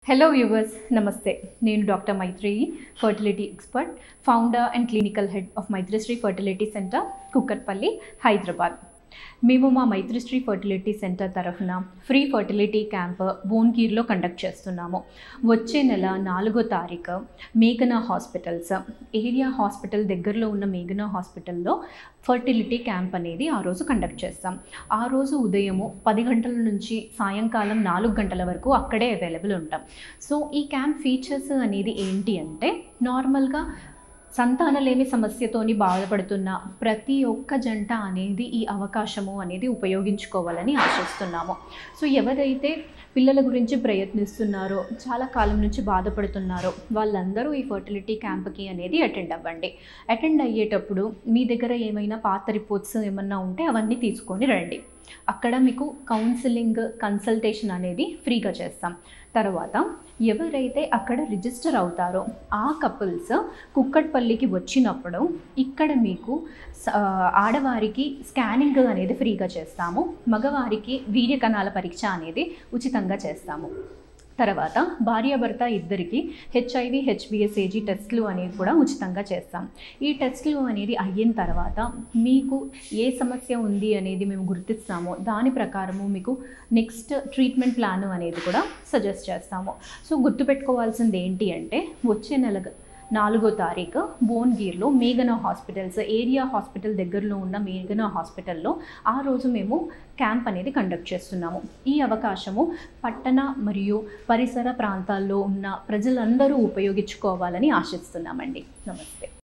hello viewers నమస్తే నేను doctor Maitreyi fertility expert founder and clinical head of Maitrisri fertility centre Kukatpally Hyderabad మేము మా మైత్రిశ్రీ ఫర్టిలిటీ సెంటర్ తరఫున ఫ్రీ ఫర్టిలిటీ క్యాంప్ భువన్గిర్లో కండక్ట్ చేస్తున్నాము వచ్చే నెల నాలుగో తారీఖు మేఘనా హాస్పిటల్స్ ఏరియా హాస్పిటల్ దగ్గరలో ఉన్న మేఘనా హాస్పిటల్లో ఫర్టిలిటీ క్యాంప్ అనేది ఆ రోజు కండక్ట్ చేస్తాం ఆ రోజు ఉదయము పది గంటల నుంచి సాయంకాలం నాలుగు గంటల వరకు అక్కడే అవైలబుల్ ఉంటాం సో ఈ క్యాంప్ ఫీచర్స్ అనేది ఏంటి అంటే నార్మల్గా సంతానలేమి సమస్యతోని బాధపడుతున్న ప్రతి ఒక్క జంట అనేది ఈ అవకాశము అనేది ఉపయోగించుకోవాలని ఆశిస్తున్నాము సో ఎవరైతే పిల్లల గురించి ప్రయత్నిస్తున్నారో చాలా కాలం నుంచి బాధపడుతున్నారో వాళ్ళందరూ ఈ ఫర్టిలిటీ క్యాంప్కి అనేది అటెండ్ అవ్వండి అటెండ్ అయ్యేటప్పుడు మీ దగ్గర ఏమైనా పాత రిపోర్ట్స్ ఏమన్నా ఉంటే అవన్నీ తీసుకొని రండి అక్కడ మీకు కౌన్సిలింగ్ కన్సల్టేషన్ అనేది ఫ్రీగా చేస్తాం తర్వాత ఎవరైతే అక్కడ రిజిస్టర్ అవుతారో ఆ కపుల్స్ కుక్కట్పల్లికి వచ్చినప్పుడు ఇక్కడ మీకు స- ఆడవారికి స్కానింగ్ అనేది ఫ్రీగా చేస్తాము మగవారికి వీర్య కణాల పరీక్ష అనేది ఉచితంగా చేస్తాము తర్వాత భార్యాభర్త ఇద్దరికి హెచ్ఐవి హెచ్బిఎస్ఏజీ టెస్ట్లు అనేవి కూడా ఉచితంగా చేస్తాం ఈ టెస్ట్లు అనేది అయిన తర్వాత మీకు ఏ సమస్య ఉంది అనేది మేము గుర్తిస్తామో దాని ప్రకారము మీకు నెక్స్ట్ ట్రీట్మెంట్ ప్లాన్ అనేది కూడా సజెస్ట్ చేస్తాము సో గుర్తుపెట్టుకోవాల్సింది ఏంటి అంటే వచ్చే నెల నాలుగో తారీఖు భువన్గిర్లో మేఘనా హాస్పిటల్స్ ఏరియా హాస్పిటల్ దగ్గరలో ఉన్న మేఘనా హాస్పిటల్లో ఆ రోజు మేము క్యాంప్ అనేది కండక్ట్ చేస్తున్నాము ఈ అవకాశము పట్టణ మరియు పరిసర ప్రాంతాల్లో ఉన్న ప్రజలందరూ ఉపయోగించుకోవాలని ఆశిస్తున్నామండి నమస్తే